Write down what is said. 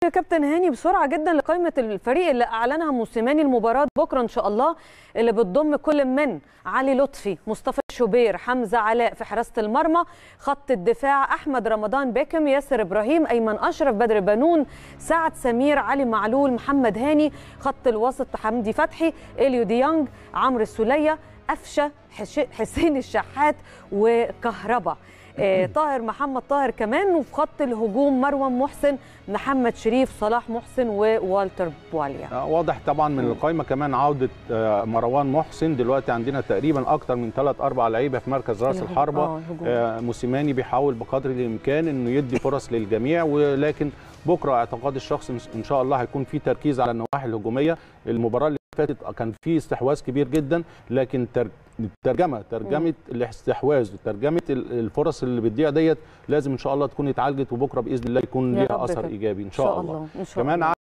يا كابتن هاني بسرعه جدا لقائمه الفريق اللي اعلنها موسيماني المباراه بكره ان شاء الله اللي بتضم كل من علي لطفي مصطفى شوبير حمزه علاء في حراسه المرمى خط الدفاع احمد رمضان بيكم ياسر ابراهيم ايمن اشرف بدر بنون سعد سمير علي معلول محمد هاني خط الوسط حمدي فتحي اليو ديانج عمرو السوليه قفشه حسين الشحات وكهربا آه طاهر محمد طاهر كمان وفي خط الهجوم مروان محسن محمد شريف صلاح محسن ووالتر بواليا واضح طبعا من القائمه كمان عوده آه مروان محسن دلوقتي عندنا تقريبا اكتر من ثلاث اربع لعيبه في مركز راس الحربه آه موسيماني بيحاول بقدر الامكان انه يدي فرص للجميع ولكن بكره اعتقاد الشخص ان شاء الله هيكون في تركيز على النواحي الهجوميه المباراه اللي فاتت كان في استحواذ كبير جدا لكن الترجمه ترجمه الاستحواذ وترجمه الفرص اللي بتضيع ديت لازم ان شاء الله تكون اتعالجت وبكره باذن الله يكون ليها اثر ايجابي ان شاء, إن شاء الله, الله. إن شاء كمان الله.